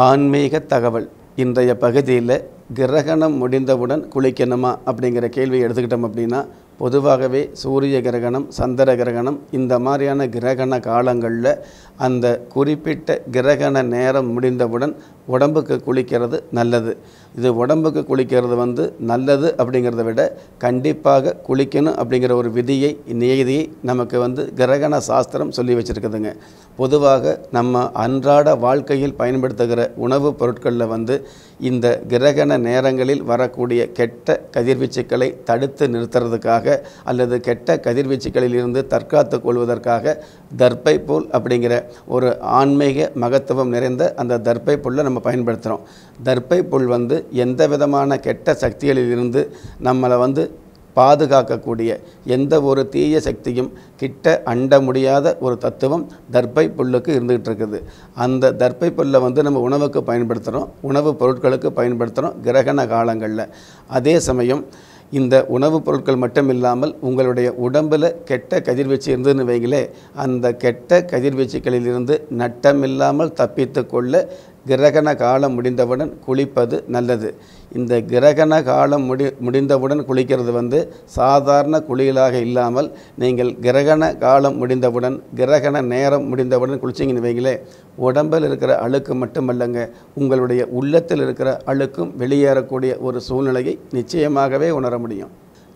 ஆன்மீக தகவல் இன்றைய பகுதியில் கிரகணம் முடிந்தவுடன் குளிக்கணுமா அப்படிங்கிற கேள்வியை எடுத்துக்கிட்டோம் அப்படின்னா பொதுவாகவே சூரிய கிரகணம் சந்திர கிரகணம் இந்த மாதிரியான கிரகண காலங்களில் அந்த குறிப்பிட்ட கிரகண நேரம் முடிந்தவுடன் உடம்புக்கு குளிக்கிறது நல்லது இது உடம்புக்கு குளிக்கிறது வந்து நல்லது அப்படிங்கிறத விட கண்டிப்பாக குளிக்கணும் அப்படிங்கிற ஒரு விதியை நியதியை நமக்கு வந்து கிரகண சாஸ்திரம் சொல்லி வச்சுருக்குதுங்க பொதுவாக நம்ம அன்றாட வாழ்க்கையில் பயன்படுத்துகிற உணவுப் பொருட்களில் வந்து இந்த கிரகண நேரங்களில் வரக்கூடிய கெட்ட கதிர்வீச்சுக்களை தடுத்து நிறுத்துறதுக்காக அல்லது கெட்ட கதிர்வீச்சுக்களில் இருந்து தற்காத்து கொள்வதற்காக தர்ப்பை புல் அப்படிங்கிற ஒரு ஆன்மீக மகத்துவம் நிறைந்த அந்த தர்ப்பை புல்லை நம்ம பயன்படுத்துகிறோம் தர்ப்பை புல் வந்து எந்த விதமான கெட்ட சக்திகளில் இருந்து நம்மளை வந்து பாதுகாக்கக்கூடிய எந்த ஒரு தீய சக்தியும் கிட்ட அண்ட முடியாத ஒரு தத்துவம் தர்ப்பை புல்லுக்கு இருந்துகிட்டு இருக்குது அந்த தர்ப்பை புல்லை வந்து நம்ம உணவுக்கு பயன்படுத்துகிறோம் உணவுப் பொருட்களுக்கு பயன்படுத்துகிறோம் கிரகண காலங்களில் அதே சமயம் இந்த உணவுப் பொருட்கள் மட்டும் இல்லாமல் உங்களுடைய உடம்பில் கெட்ட கதிர்வீச்சு இருந்ததுன்னு வைங்களே அந்த கெட்ட கதிர்வீச்சுகளிலிருந்து நட்டமில்லாமல் தப்பித்து கொள்ள கிரகண காலம் முடிந்தவுடன் குளிப்பது நல்லது இந்த கிரகண காலம் முடி முடிந்தவுடன் குளிக்கிறது வந்து சாதாரண குளியலாக இல்லாமல் நீங்கள் கிரகண காலம் முடிந்தவுடன் கிரகண நேரம் முடிந்தவுடன் குளிச்சிங்கன்னு வைங்களே உடம்பில் இருக்கிற அழுக்கு மட்டுமல்லங்க உங்களுடைய உள்ளத்தில் இருக்கிற அழுக்கும் வெளியேறக்கூடிய ஒரு சூழ்நிலையை நிச்சயமாகவே உணர முடியும்